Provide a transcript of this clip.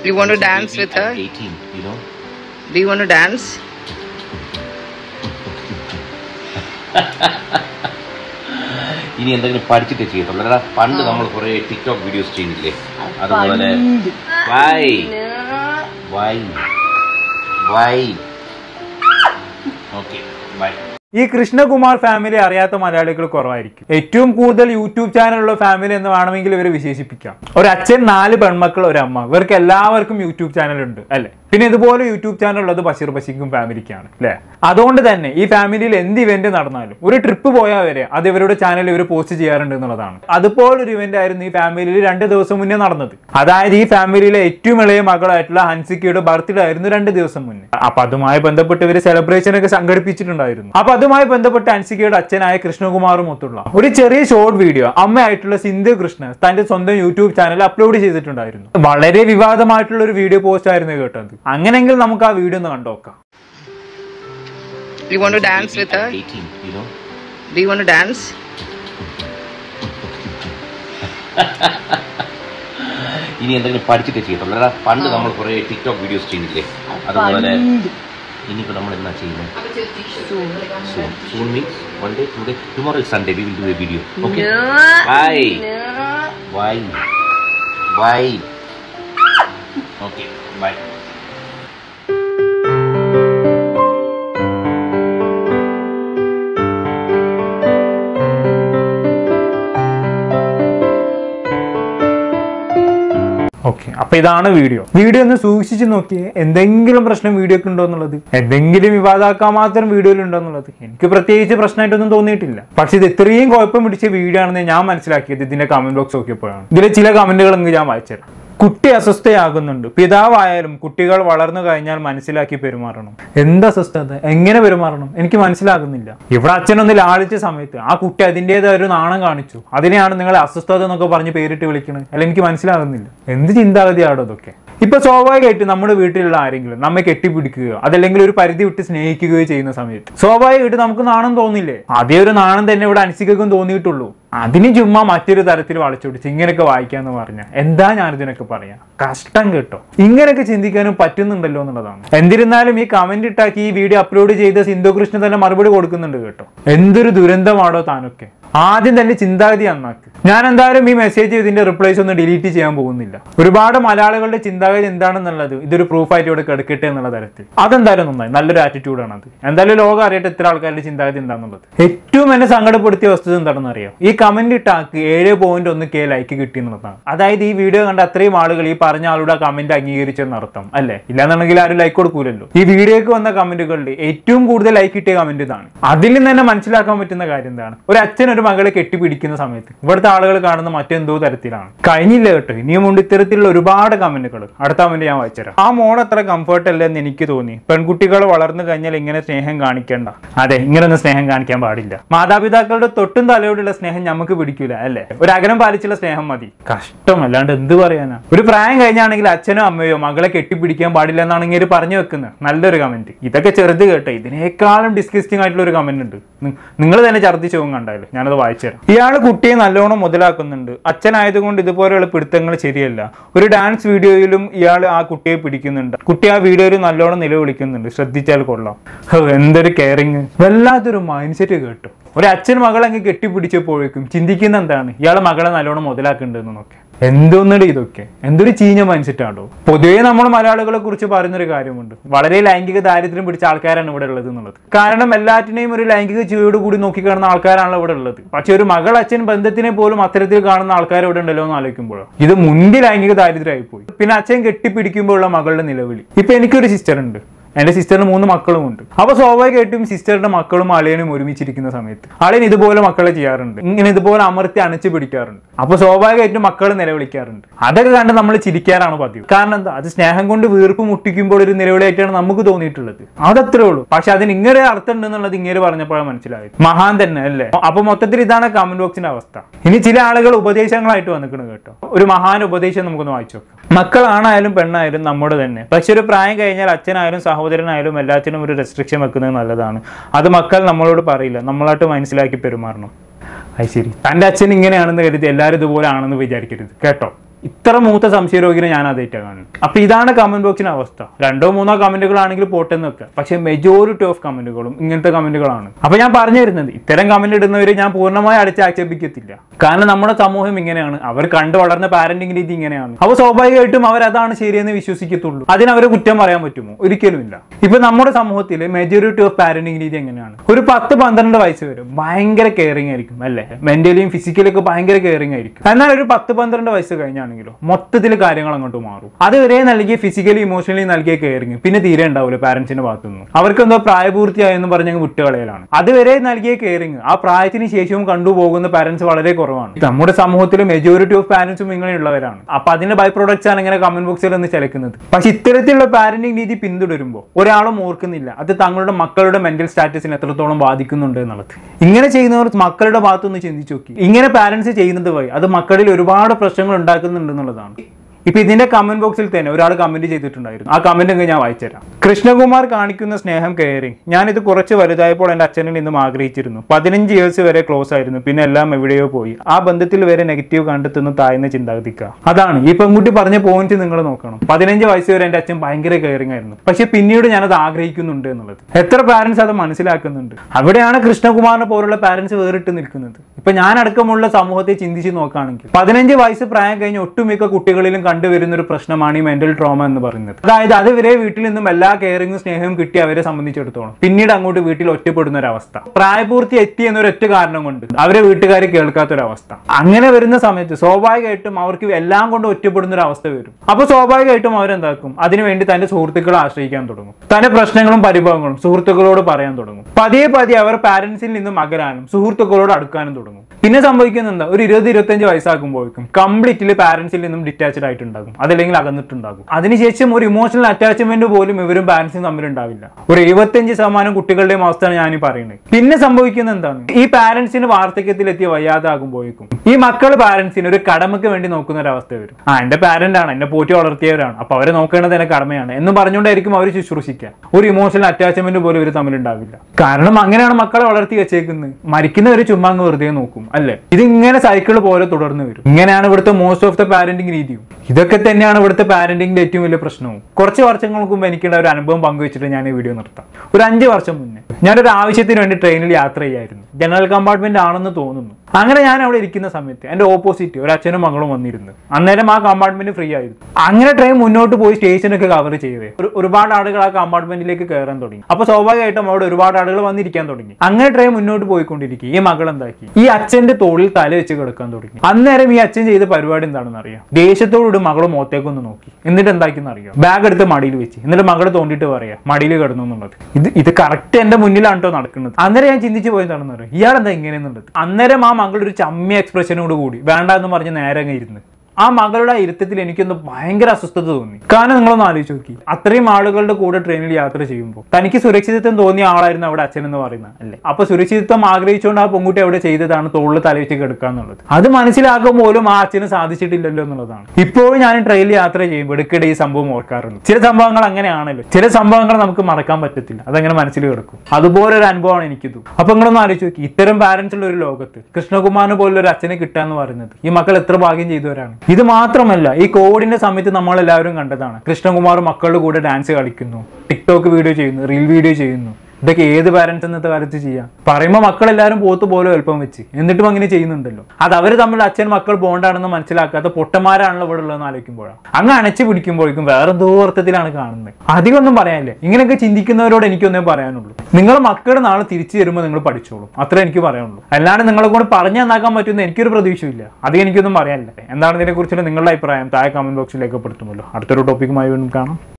You want to dance with her? 18, you know. Do you want to dance? ഇനി എന്തെങ്കിലും പഠിച്ചിട്ട് ചെയ്യത്തുള്ളൂ അല്ല പണ്ട് നമ്മൾ കുറെ ടിക്ടോക്ക് വീഡിയോസ് ചെയ്തില്ലേ അതുപോലെ why why why okay bye ഈ കൃഷ്ണകുമാർ ഫാമിലി അറിയാത്ത മലയാളികൾ കുറവായിരിക്കും ഏറ്റവും കൂടുതൽ യൂട്യൂബ് ചാനലുള്ള ഫാമിലി എന്ന് വേണമെങ്കിൽ ഇവരെ വിശേഷിപ്പിക്കാം ഒരു അച്ഛൻ നാല് പെൺമക്കൾ ഒരു അമ്മ ഇവർക്ക് എല്ലാവർക്കും യൂട്യൂബ് ചാനൽ ഉണ്ട് അല്ലെ പിന്നെ ഇതുപോലെ യൂട്യൂബ് ചാനൽ ഉള്ളത് ബഷീർ ബഷിക്കും ഫാമിലിക്കാണ് അല്ലെ അതുകൊണ്ട് തന്നെ ഈ ഫാമിലിയിൽ എന്ത് ഇവന്റ് നടന്നാലും ഒരു ട്രിപ്പ് പോയാൽ വരെ അത് ഇവരുടെ ചാനലിൽ ഇവർ പോസ്റ്റ് ചെയ്യാറുണ്ട് എന്നുള്ളതാണ് അതുപോലൊരു ഇവന്റ് ആയിരുന്നു ഈ ഫാമിലിയിൽ രണ്ട് ദിവസം മുന്നേ നടന്നത് അതായത് ഈ ഫാമിലിയിലെ ഏറ്റവും ഇളയ മകളായിട്ടുള്ള ഹൻസിക്കയുടെ ബർത്ത്ഡേ ആയിരുന്നു രണ്ട് ദിവസം മുന്നേ അപ്പൊ അതുമായി ബന്ധപ്പെട്ട് ഇവര് സെലിബ്രേഷൻ ഒക്കെ സംഘടിപ്പിച്ചിട്ടുണ്ടായിരുന്നു അപ്പൊ അതുമായി ബന്ധപ്പെട്ട് ഹൻസിക്കയുടെ അച്ഛനായ കൃഷ്ണകുമാറും ഒത്തുള്ള ഒരു ചെറിയ ഷോർട്ട് വീഡിയോ അമ്മയായിട്ടുള്ള സിന്ധു കൃഷ്ണ തന്റെ സ്വന്തം യൂട്യൂബ് ചാനൽ അപ്ലോഡ് ചെയ്തിട്ടുണ്ടായിരുന്നു വളരെ വിവാദമായിട്ടുള്ള ഒരു വീഡിയോ പോസ്റ്റ് ആയിരുന്നു കേട്ടത് അങ്ങനെങ്കിൽ നമുക്ക് ആ വീഡിയോ ഒന്ന് കണ്ടോക്കാം You want to dance with her? 18, you know. Do you want to dance? ഇനി എന്തെങ്കിലും പഠിച്ചിട്ട് ചെയ്യത്തുള്ളൂ അല്ല പണ്ട് നമ്മൾ കുറെ ടിക്ടോക്ക് വീഡിയോസ് ചെയ്തില്ലേ അതുപോലെ ഇനിയിപ്പോൾ നമ്മൾ എന്നാ ചെയ്യുന്നത് soon soon means one day two day tomorrow Sunday we will do a video okay why why why okay bye okay അപ്പൊ ഇതാണ് വീഡിയോ വീഡിയോ ഒന്ന് സൂക്ഷിച്ച് നോക്കിയേ എന്തെങ്കിലും പ്രശ്നം വീഡിയോക്ക് ഉണ്ടോ എന്നുള്ളത് എന്തെങ്കിലും വിവാദമാക്കാൻ മാത്രം വീഡിയോയിൽ ഉണ്ടോ എന്നുള്ളത് എനിക്ക് പ്രത്യേകിച്ച് പ്രശ്നമായിട്ടൊന്നും തോന്നിയിട്ടില്ല പക്ഷെ ഇത് ഇത്രയും കുഴപ്പം പിടിച്ച വീഡിയോ ആണെന്ന് ഞാൻ മനസ്സിലാക്കിയത് ഇതിന്റെ കമന്റ് ബോക്സ് നോക്കിയപ്പോഴാണ് ഇതിലെ ചില കമന്റുകൾ എനിക്ക് ഞാൻ വായിച്ചുതരാം കുട്ടി അസ്വസ്ഥയാകുന്നുണ്ട് പിതാവായാലും കുട്ടികൾ വളർന്നു കഴിഞ്ഞാൽ മനസ്സിലാക്കി പെരുമാറണം എന്ത് അസ്വസ്ഥത എങ്ങനെ പെരുമാറണം എനിക്ക് മനസ്സിലാകുന്നില്ല ഇവിടെ അച്ഛനൊന്ന് ലാളിച്ച സമയത്ത് ആ കുട്ടി അതിൻ്റെതായ ഒരു നാണം കാണിച്ചു അതിനെയാണ് നിങ്ങൾ അസ്വസ്ഥത എന്നൊക്കെ പറഞ്ഞ് പേരിട്ട് വിളിക്കുന്നത് അല്ല എനിക്ക് മനസ്സിലാകുന്നില്ല എന്ത് ചിന്താഗതിയാണോ ഇതൊക്കെ ഇപ്പൊ സ്വാഭാവികമായിട്ട് നമ്മുടെ വീട്ടിലുള്ള ആരെങ്കിലും നമ്മെ കെട്ടിപ്പിടിക്കുകയോ അതല്ലെങ്കിൽ ഒരു പരിധി വിട്ട് സ്നേഹിക്കുകയോ ചെയ്യുന്ന സമയത്ത് സ്വാഭാവികമായിട്ട് നമുക്ക് നാണം തോന്നില്ലേ അതേ ഒരു നാണം തന്നെ ഇവിടെ അനുസിക്കും തോന്നിയിട്ടുള്ളൂ അതിന് ചുമ്മാ മറ്റൊരു തരത്തിൽ വളച്ചൊടിച്ച് ഇങ്ങനെയൊക്കെ വായിക്കാന്ന് പറഞ്ഞ എന്താ ഞാനിതിനൊക്കെ പറയാ കഷ്ടം കേട്ടോ ഇങ്ങനെയൊക്കെ ചിന്തിക്കാനും പറ്റുന്നുണ്ടല്ലോ എന്നുള്ളതാണ് എന്നിരുന്നാലും ഈ കമന്റ് ഇട്ടാക്കി ഈ വീഡിയോ അപ്ലോഡ് ചെയ്ത സിന്ധു കൃഷ്ണൻ തന്നെ മറുപടി കൊടുക്കുന്നുണ്ട് കേട്ടോ എന്തൊരു ദുരന്തമാണോ താനൊക്കെ ആദ്യം തന്നെ ചിന്താഗതി നന്നാക്ക് ഞാൻ എന്തായാലും ഈ മെസ്സേജ് ഇതിന്റെ റിപ്ലൈസ് ഒന്നും ഡിലീറ്റ് ചെയ്യാൻ പോകുന്നില്ല ഒരുപാട് മലയാളികളുടെ ചിന്താഗതി എന്താണെന്നുള്ളത് ഇതൊരു പ്രൂഫായിട്ട് ഇവിടെ കിടക്കട്ടെ എന്നുള്ള തരത്തിൽ അതെന്തായാലും നന്നായി നല്ലൊരു ആറ്റിറ്റ്യൂഡാണ് അത് എന്തായാലും ലോകം അറിയട്ടെ ഇത്ര ആൾക്കാരുടെ ചിന്താഗതി എന്താണെന്നുള്ളത് ഏറ്റവും എന്നെ സങ്കടപ്പെടുത്തിയ വസ്തുത എന്താണെന്ന് അറിയാം ഈ കമന്റ് ഇട്ടാക്ക് ഏഴ് പോയിന്റ് ഒന്ന് കെ ലൈക്ക് കിട്ടി എന്നുള്ളതാണ് അതായത് ഈ വീഡിയോ കണ്ട അത്രയും ആളുകൾ ഈ പറഞ്ഞ ആളുടെ കമന്റ് അംഗീകരിച്ചെന്ന് അർത്ഥം അല്ലേ ഇല്ലാന്നുണ്ടെങ്കിൽ ആരും ലൈക്ക് കൊടുക്കൂലല്ലോ ഈ വീഡിയോക്ക് വന്ന കമന്റുകളിൽ ഏറ്റവും കൂടുതൽ ലൈക്ക് കിട്ടിയ കമന്റ് ഇതാണ് അതിൽ നിന്ന് തന്നെ മനസ്സിലാക്കാൻ പറ്റുന്ന കാര്യം എന്താണ് ഒരു അച്ഛൻ ഒരു മകളെ കെട്ടിപ്പിടിക്കുന്ന സമയത്ത് ഇവിടുത്തെ ആളുകൾ കാണുന്ന മറ്റെന്തോ തരത്തിലാണ് കഴിഞ്ഞില്ല കേട്ടോ ഇനിയും ഉണ്ട് ഇത്തരത്തിലുള്ള ഒരുപാട് കമന്റുകൾ അടുത്ത കമന്റ് ഞാൻ വായിച്ചുതരാം ആ മോൾ അത്ര കംഫർട്ട് അല്ലെന്ന് എനിക്ക് തോന്നി പെൺകുട്ടികൾ വളർന്നു കഴിഞ്ഞാൽ ഇങ്ങനെ സ്നേഹം കാണിക്കേണ്ട അതെ ഇങ്ങനൊന്നും സ്നേഹം കാണിക്കാൻ പാടില്ല മാതാപിതാക്കളുടെ തൊട്ടും തലയോടുള്ള സ്നേഹം നമുക്ക് പിടിക്കൂല അല്ലേ ഒരു അകലം പാലിച്ചുള്ള സ്നേഹം മതി കഷ്ടം അല്ലാണ്ട് എന്ത് പറയാനാ ഒരു പ്രായം കഴിഞ്ഞാണെങ്കിൽ അച്ഛനോ അമ്മയോ മകളെ കെട്ടിപ്പിടിക്കാൻ പാടില്ല എന്നാണ് ഇങ്ങനെ പറഞ്ഞു വെക്കുന്നത് നല്ലൊരു കമന്റ് ഇതൊക്കെ ചെറുത് കേട്ടോ ഇതിനേക്കാളും ഡിസ്കസ്റ്റിംഗ് ആയിട്ടുള്ള ഒരു കമന്റ് ഉണ്ട് നിങ്ങൾ തന്നെ ഛർദ്ദിച്ചു പോകും കണ്ടാലും ഞാനത് വായിച്ചുതരാം ഇയാൾ കുട്ടിയെ നല്ലോണം മുതലാക്കുന്നുണ്ട് അച്ഛനായതുകൊണ്ട് ഇതുപോലെയുള്ള പിടുത്തങ്ങൾ ശരിയല്ല ഒരു ഡാൻസ് വീഡിയോയിലും ഇയാൾ ആ കുട്ടിയെ പിടിക്കുന്നുണ്ട് കുട്ടി ആ വീഡിയോയിൽ നല്ലോണം നിലവിളിക്കുന്നുണ്ട് ശ്രദ്ധിച്ചാൽ കൊള്ളാം ഹോ, എന്തൊരു കെയറിങ് വല്ലാത്തൊരു മൈൻഡ് സെറ്റ് കേട്ടോ ഒരു അച്ഛൻ മകളെ അങ്ങ് കെട്ടിപ്പിടിച്ചപ്പോഴേക്കും ചിന്തിക്കുന്ന എന്താണ് ഇയാളെ മകളെ നല്ലോണം മുതലാക്കുന്നുണ്ടെന്നൊക്കെ എന്തോന്നടി ഇതൊക്കെ എന്തൊരു ചീഞ്ഞ മൈൻഡ് സെറ്റ് ആണോ പൊതുവേ നമ്മൾ മലയാളികളെ കുറിച്ച് പറയുന്നൊരു കാര്യമുണ്ട് വളരെ ലൈംഗിക ദാരിദ്ര്യം പിടിച്ച ആൾക്കാരാണ് ഇവിടെ ഉള്ളത് എന്നുള്ളത് കാരണം എല്ലാറ്റിനെയും ഒരു ലൈംഗിക ചിയോട് കൂടി നോക്കിക്കാണുന്ന ആൾക്കാരാണല്ലോ ഇവിടെ ഉള്ളത് പക്ഷെ ഒരു മകൾ അച്ഛൻ ബന്ധത്തിനെ പോലും അത്തരത്തിൽ കാണുന്ന ആൾക്കാർ ഇവിടെ ഉണ്ടല്ലോ എന്ന് ആലോചിക്കുമ്പോഴോ ഇത് മുൻപ് ലൈംഗിക ദാരിദ്ര്യമായി പോയി പിന്നെ അച്ഛൻ കെട്ടിപ്പിടിക്കുമ്പോഴുള്ള മകളുടെ നിലവിളി ഇപ്പൊ എനിക്കൊരു സിസ്റ്റർ ഉണ്ട് എന്റെ സിസ്റ്ററിന് മൂന്ന് മക്കളും ഉണ്ട് അപ്പൊ സ്വാഭാവികമായിട്ടും സിസ്റ്ററുടെ മക്കളും അളിയനും ഒരുമിച്ചിരിക്കുന്ന സമയത്ത് അളിയൻ ഇതുപോലെ മക്കളെ ചെയ്യാറുണ്ട് ഇങ്ങനെ ഇതുപോലെ അമർത്തി അണച്ചു പിടിക്കാറുണ്ട് അപ്പൊ സ്വാഭാവികമായിട്ടും മക്കൾ നിലവിളിക്കാറുണ്ട് അതൊക്കെ കണ്ട് നമ്മൾ ചിരിക്കാനാണ് പതിവ് കാരണം എന്താ അത് സ്നേഹം കൊണ്ട് വീർപ്പ് മുട്ടിക്കുമ്പോൾ ഒരു നിലവിളിയായിട്ടാണ് നമുക്ക് തോന്നിയിട്ടുള്ളത് അതത്രേ ഉള്ളൂ പക്ഷെ അതിന് ഇങ്ങനെ അർത്ഥം ഉണ്ടെന്നുള്ളത് ഇങ്ങനെ പറഞ്ഞപ്പോഴാണ് മനസ്സിലായത് മഹാൻ തന്നെ അല്ലേ അപ്പൊ മൊത്തത്തിൽ ഇതാണ് കമന്റ് ബോക്സിന്റെ അവസ്ഥ ഇനി ചില ആളുകൾ ഉപദേശങ്ങളായിട്ട് വന്നിക്കണം കേട്ടോ ഒരു മഹാൻ ഉപദേശം നമുക്കൊന്ന് വായിച്ചു നോക്കാം മക്കളാണായാലും പെണ്ണായാലും നമ്മുടെ തന്നെ പക്ഷെ ഒരു പ്രായം കഴിഞ്ഞാൽ അച്ഛനായാലും സഹോദരനായാലും എല്ലാത്തിനും ഒരു റെസ്ട്രിക്ഷൻ വെക്കുന്നത് നല്ലതാണ് അത് മക്കൾ നമ്മളോട് പറയില്ല നമ്മളായിട്ട് മനസ്സിലാക്കി പെരുമാറണം അത് ശരി തൻ്റെ അച്ഛൻ ഇങ്ങനെയാണെന്ന് കരുതി എല്ലാവരും ഇതുപോലെ ആണെന്ന് വിചാരിക്കരുത് കേട്ടോ ഇത്ര മൂത്ത സംശയരോഗിനെ ഞാൻ ആദ്യമായിട്ടാണ് കാണുന്നത് അപ്പൊ ഇതാണ് കമന്റ് ബോക്സിന്റെ അവസ്ഥ രണ്ടോ മൂന്നോ കമന്റുകളാണെങ്കിൽ പോട്ടെന്ന് വെക്കാം പക്ഷെ മെജോറിറ്റി ഓഫ് കമന്റുകളും ഇങ്ങനത്തെ കമന്റുകളാണ് അപ്പൊ ഞാൻ പറഞ്ഞു വരുന്നത് ഇത്തരം കമന്റ് ഇടുന്നവരെ ഞാൻ പൂർണ്ണമായി അടിച്ചാക്ഷേപിക്കത്തില്ല കാരണം നമ്മുടെ സമൂഹം ഇങ്ങനെയാണ് അവർ കണ്ടു വളർന്ന പാരന്റിംഗ് രീതി ഇങ്ങനെയാണ് അപ്പോൾ സ്വാഭാവികമായിട്ടും അവർ അതാണ് ശരിയെന്ന് വിശ്വസിക്കത്തുള്ളൂ അതിന് അവരെ കുറ്റം പറയാൻ പറ്റുമോ ഒരിക്കലുമില്ല ഇപ്പൊ നമ്മുടെ സമൂഹത്തിൽ മെജോറിറ്റി ഓഫ് പാരന്റിംഗ് രീതി എങ്ങനെയാണ് ഒരു പത്ത് പന്ത്രണ്ട് വയസ്സ് വരെ ഭയങ്കര കെയറിംഗ് ആയിരിക്കും അല്ലേ മെന്റലിയും ഫിസിക്കലും ഒക്കെ ഭയങ്കര കെയറിംഗ് ആയിരിക്കും എന്നാൽ ഒരു പത്ത് പന്ത്രണ്ട് വയസ്സ് കഴിഞ്ഞാണെങ്കിലോ മൊത്തത്തിൽ കാര്യങ്ങൾ അങ്ങോട്ട് മാറും അതുവരെ നൽകിയ ഫിസിക്കലി ഇമോഷണലി നൽകിയ കെയറിംഗ് പിന്നെ തീരെ ഉണ്ടാവില്ല പാരന്റ്സിന്റെ ഭാഗത്തുനിന്ന് അവർക്ക് എന്തോ പ്രായപൂർത്തിയായെന്ന് പറഞ്ഞ് അങ്ങ് വിട്ടുകളയലാണ് അതുവരെ നൽകിയ കെയറിംഗ് ആ പ്രായത്തിന് ശേഷവും കണ്ടുപോകുന്ന പാരന്റ്സ് വളരെ കുറവാണ് നമ്മുടെ സമൂഹത്തിൽ മെജോറിറ്റി ഓഫ് പാരന്റ്സും ഇങ്ങനെയുള്ളവരാണ് അപ്പൊ അതിന്റെ ബൈ പ്രൊഡക്ട്സ് ആണ് ഇങ്ങനെ കമന്റ് ബോക്സിൽ നിന്ന് ചലക്കുന്നത് പക്ഷെ ഇത്തരത്തിലുള്ള പാരന്റിംഗ് രീതി പിന്തുടരുമ്പോൾ ഒരാളും ഓർക്കുന്നില്ല അത് തങ്ങളുടെ മക്കളുടെ മെന്റൽ സ്റ്റാറ്റസിനെ എത്രത്തോളം ബാധിക്കുന്നുണ്ട് എന്നുള്ളത് ഇങ്ങനെ ചെയ്യുന്നവർ മക്കളുടെ ഭാഗത്തൊന്ന് ചിന്തിച്ചു നോക്കി ഇങ്ങനെ പാരന്റ്സ് ചെയ്യുന്നത് വഴി അത് മക്കളിൽ ഒരുപാട് പ്രശ്നങ്ങൾ ഉണ്ടാക്കുന്നുണ്ട് എന്നുള്ളതാണ് ഇപ്പൊ ഇതിന്റെ കമന്റ് ബോക്സിൽ തന്നെ ഒരാൾ കമന്റ് ചെയ്തിട്ടുണ്ടായിരുന്നു ആ കമന്റ് അങ്ങ് ഞാൻ വായിച്ചുതരാം കൃഷ്ണകുമാർ കാണിക്കുന്ന സ്നേഹം കെയറിങ് ഞാനിത് കുറച്ച് വലുതായപ്പോൾ എന്റെ അച്ഛനിൽ നിന്നും ആഗ്രഹിച്ചിരുന്നു പതിനഞ്ച് ഇയേഴ്സ് വരെ ക്ലോസ് ആയിരുന്നു പിന്നെ എല്ലാം എവിടെയോ പോയി ആ ബന്ധത്തിൽ വരെ നെഗറ്റീവ് കണ്ടെത്തുന്ന താഴ്ന്ന ചിന്താഗതിക്ക അതാണ് ഈ പെൺകുട്ടി പറഞ്ഞ പോയിന്റ് നിങ്ങൾ നോക്കണം പതിനഞ്ച് വയസ്സ് വരെ എന്റെ അച്ഛൻ ഭയങ്കര കെയറിങ് ആയിരുന്നു പക്ഷെ പിന്നീട് ഞാനത് ആഗ്രഹിക്കുന്നുണ്ട് എന്നുള്ളത് എത്ര പാരന്റ്സ് അത് മനസ്സിലാക്കുന്നുണ്ട് അവിടെയാണ് കൃഷ്ണകുമാറിനെ പോലുള്ള പാരന്റ്സ് വേറിട്ട് നിൽക്കുന്നത് ഇപ്പൊ ഞാൻ അടക്കമുള്ള സമൂഹത്തെ ചിന്തിച്ച് നോക്കുകയാണെങ്കിൽ പതിനഞ്ച് വയസ്സ് പ്രായം കഴിഞ്ഞ ഒട്ടുമിക്ക കുട്ടികളിലും കണ്ടുവരുന്ന ഒരു പ്രശ്നമാണ് ഈ മെന്റൽ ട്രോമ എന്ന് പറയുന്നത് അതായത് അതുവരെ വീട്ടിൽ നിന്നും എല്ലാ കെയറിങ്ങും സ്നേഹവും കിട്ടി അവരെ സംബന്ധിച്ചിടത്തോളം പിന്നീട് അങ്ങോട്ട് വീട്ടിൽ ഒറ്റപ്പെടുന്ന ഒരു അവസ്ഥ പ്രായപൂർത്തി എത്തി എന്നൊരു ഒറ്റ കാരണം കൊണ്ട് അവരെ വീട്ടുകാരെ കേൾക്കാത്ത ഒരു അവസ്ഥ അങ്ങനെ വരുന്ന സമയത്ത് സ്വാഭാവികമായിട്ടും അവർക്ക് എല്ലാം കൊണ്ട് ഒറ്റപ്പെടുന്ന ഒരു അവസ്ഥ വരും അപ്പൊ സ്വാഭാവികമായിട്ടും അവരെന്താക്കും അതിനുവേണ്ടി തന്റെ സുഹൃത്തുക്കളെ ആശ്രയിക്കാൻ തുടങ്ങും തന്റെ പ്രശ്നങ്ങളും പരിഭവങ്ങളും സുഹൃത്തുക്കളോട് പറയാൻ തുടങ്ങും പതിയെ പതിയെ അവർ പാരന്റ്സിൽ നിന്നും അകലാനും സുഹൃത്തുക്കളോട് അടുക്കാനും തുടങ്ങും പിന്നെ സംഭവിക്കുന്നത് എന്താ ഒരു ഇരുപത് ഇരുപത്തഞ്ച് വയസ്സാകുമ്പോഴേക്കും കംപ്ലീറ്റ്ലി പാരന്റ്സിൽ നിന്നും ഡിറ്റാച്ച്ഡ് ആയിട്ടുണ്ടാകും അതല്ലെങ്കിൽ അകന്നിട്ടുണ്ടാകും അതിനുശേഷം ഒരു ഇമോഷണൽ അറ്റാച്ച്മെന്റ് പോലും ഇവരും പാരന്റ്സും തമ്മിൽ ഉണ്ടാവില്ല ഒരു എഴുപത്തഞ്ച് ശതമാനം കുട്ടികളുടെയും അവസ്ഥയാണ് ഞാൻ ഈ പറയുന്നത് പിന്നെ സംഭവിക്കുന്നത് എന്താണ് ഈ പാരന്റ്സിന് വാർദ്ധക്യത്തിലെത്തിയ വയ്യാതാകുമ്പോഴേക്കും ഈ മക്കൾ പാരന്റ്സിന് ഒരു കടമയ്ക്ക് വേണ്ടി നോക്കുന്ന ഒരു അവസ്ഥ വരും ആ എന്റെ പാരന്റ് ആണ് എന്നെ പോറ്റി വളർത്തിയവരാണ് അപ്പൊ അവരെ നോക്കേണ്ടത് എന്റെ കടമയാണ് എന്ന് പറഞ്ഞുകൊണ്ടായിരിക്കും അവർ ശുശ്രൂഷിക്കുക ഒരു ഇമോഷണൽ അറ്റാച്ച്മെന്റ് പോലും ഇവർ തമ്മിൽ ഉണ്ടാവില്ല കാരണം അങ്ങനെയാണ് മക്കളെ വളർത്തി വെച്ചേക്കുന്നത് മരിക്കുന്നവര് ചുമ്മാ അങ്ങ് വെറുതെ നോക്കും അല്ലേ ഇതിങ്ങനെ സൈക്കിൾ പോലെ തുടർന്ന് വരും ഇങ്ങനെയാണ് ഇവിടുത്തെ മോസ്റ്റ് ഓഫ് ദ പാരന്റിംഗ് രീതിയും ഇതൊക്കെ തന്നെയാണ് ഇവിടുത്തെ പാരന്റിംഗിന്റെ ഏറ്റവും വലിയ പ്രശ്നവും കുറച്ച് വർഷങ്ങൾക്ക് മുമ്പ് എനിക്കുള്ള ഒരു അനുഭവം പങ്കുവെച്ചിട്ട് ഞാൻ ഈ വീഡിയോ നിർത്താം ഒരു അഞ്ച് വർഷം മുന്നേ ഞാനൊരു ആവശ്യത്തിന് വേണ്ടി ട്രെയിനിൽ യാത്ര ചെയ്യായിരുന്നു ജനറൽ കമ്പാർട്ട്മെന്റ് ആണെന്ന് തോന്നുന്നു അങ്ങനെ ഞാൻ അവിടെ ഇരിക്കുന്ന സമയത്ത് എന്റെ ഓപ്പോസിറ്റ് ഒരു അച്ഛനും മകളും വന്നിരുന്നു അന്നേരം ആ കമ്പാർട്ട്മെന്റ് ഫ്രീ ആയിരുന്നു അങ്ങനെ ട്രെയിൻ മുന്നോട്ട് പോയി സ്റ്റേഷനൊക്കെ കവർ ചെയ്തേ ഒരു ഒരുപാട് ആളുകൾ ആ കമ്പാർട്ട്മെന്റിലേക്ക് കയറാൻ തുടങ്ങി അപ്പൊ സ്വാഭാവികമായിട്ടും അവിടെ ഒരുപാട് ആളുകൾ വന്നിരിക്കാൻ തുടങ്ങി അങ്ങനെ ട്രെയിൻ മുന്നോട്ട് പോയിക്കൊണ്ടിരിക്കും ഈ മകൾ എന്താക്കി ഈ അച്ഛന്റെ തോളിൽ തല വെച്ച് കിടക്കാൻ തുടങ്ങി അന്നേരം ഈ അച്ഛൻ ചെയ്ത പരിപാടി എന്താണെന്ന് അറിയാം ദേഷ്യത്തോട് മകൾ മുഖത്തേക്കൊന്ന് നോക്കി എന്നിട്ട് എന്താക്കിന്ന് അറിയാം ബാഗ് എടുത്ത് മടിയിൽ വെച്ച് എന്നിട്ട് മകൾ തോണ്ടിട്ട് പറയാ മടിയിൽ കിടന്നു എന്നുള്ളത് ഇത് ഇത് കറക്റ്റ് എന്റെ മുന്നിലാണ് കേട്ടോ നടക്കുന്നത് അന്നേരം ഞാൻ ചിന്തിച്ച് പോയതാണെന്ന് അറിയാം ഇയാൾ എന്താ ഇങ്ങനെയെന്നുള്ളത് അന്നേരം ആ മകളുടെ ഒരു ചമ്മിയ എക്സ്പ്രഷനോട് കൂടി വേണ്ട എന്ന് പറഞ്ഞ് നേരെ അങ്ങ് ഇരുന്ന് ആ മകളുടെ ഇരുത്തത്തിൽ എനിക്കൊന്ന് ഭയങ്കര അസ്വസ്ഥത തോന്നി കാരണം നിങ്ങളൊന്ന് ആലോചിച്ച് നോക്കി അത്രയും ആളുകളുടെ കൂടെ ട്രെയിനിൽ യാത്ര ചെയ്യുമ്പോൾ തനിക്ക് സുരക്ഷിതത്വം തോന്നിയ ആളായിരുന്നു അവിടെ അച്ഛൻ എന്ന് പറയുന്നത് അല്ലേ അപ്പൊ സുരക്ഷിതത്വം ആഗ്രഹിച്ചുകൊണ്ട് ആ പെൺകുട്ടി അവിടെ ചെയ്തതാണ് തോളിൽ തലവെച്ച് കിടക്കുക എന്നുള്ളത് അത് മനസ്സിലാക്കാൻ പോലും ആ അച്ഛന് സാധിച്ചിട്ടില്ലല്ലോ എന്നുള്ളതാണ് ഇപ്പോഴും ഞാൻ ട്രെയിനിൽ യാത്ര ചെയ്യുമ്പോൾ ഇടയ്ക്കിടെ ഈ സംഭവം ഓർക്കാറുണ്ട് ചില സംഭവങ്ങൾ അങ്ങനെയാണല്ലോ ചില സംഭവങ്ങൾ നമുക്ക് മറക്കാൻ പറ്റത്തില്ല അതങ്ങനെ മനസ്സിൽ കിടക്കും അതുപോലെ ഒരു അനുഭവമാണ് എനിക്കിത് അപ്പൊ നിങ്ങളൊന്ന് ആലോചിച്ച് നോക്കി ഇത്തരം പാരന്റ്സ് ഉള്ള ഒരു ലോകത്ത് കൃഷ്ണകുമാറിന് പോലുള്ള ഒരു അച്ഛനെ കിട്ടാന്ന് പറയുന്നത് ഈ മക്കൾ എത്ര ഭാഗ്യം ചെയ്തവരാണ് ഇത് മാത്രമല്ല ഈ കോവിഡിന്റെ സമയത്ത് നമ്മൾ എല്ലാവരും കണ്ടതാണ് കൃഷ്ണകുമാർ മക്കളുടെ കൂടെ ഡാൻസ് കളിക്കുന്നു ടിക്ടോക്ക് വീഡിയോ ചെയ്യുന്നു റീൽ വീഡിയോ ചെയ്യുന്നു ഇതൊക്കെ ഏത് പാരന്റ്സ് ഇന്നത്തെ കാലത്ത് ചെയ്യാം പറയുമ്പോൾ മക്കളെല്ലാവരും പോത്ത് പോലെ എളുപ്പം വെച്ച് എന്നിട്ടും അങ്ങനെ ചെയ്യുന്നുണ്ടല്ലോ അത് അവർ തമ്മിൽ അച്ഛൻ മക്കൾ ബോണ്ടാണെന്ന് മനസ്സിലാക്കാത്ത പൊട്ടന്മാരാണല്ലോ ഇവിടെ ഉള്ളതെന്ന് ആലോചിക്കുമ്പോഴാണ് അങ്ങ് അണച്ചു പിടിക്കുമ്പോഴേക്കും വേറെ എന്തോ അർത്ഥത്തിലാണ് കാണുന്നത് അധികം ഒന്നും പറയാനില്ല ഇങ്ങനെയൊക്കെ ചിന്തിക്കുന്നവരോട് എനിക്കൊന്നേ പറയാനുള്ളൂ നിങ്ങൾ മക്കൾ നാളെ തിരിച്ചു വരുമ്പോൾ നിങ്ങൾ പഠിച്ചോളും അത്രേ എനിക്ക് പറയാനുള്ളൂ അല്ലാണ്ട് നിങ്ങളെ കൊണ്ട് പറഞ്ഞു നന്നാക്കാൻ പറ്റുന്ന എനിക്കൊരു പ്രതീക്ഷയില്ല അത് എനിക്കൊന്നും പറയാനില്ല എന്താണ് ഇതിനെക്കുറിച്ചുള്ള നിങ്ങളുടെ അഭിപ്രായം താഴെ കമന്റ് ബോക്സിൽ രേഖപ്പെടുത്തുമല്ലോ അടുത്തൊരു ടോപ്പിക്കുമായി വീണ്ടും കാണാം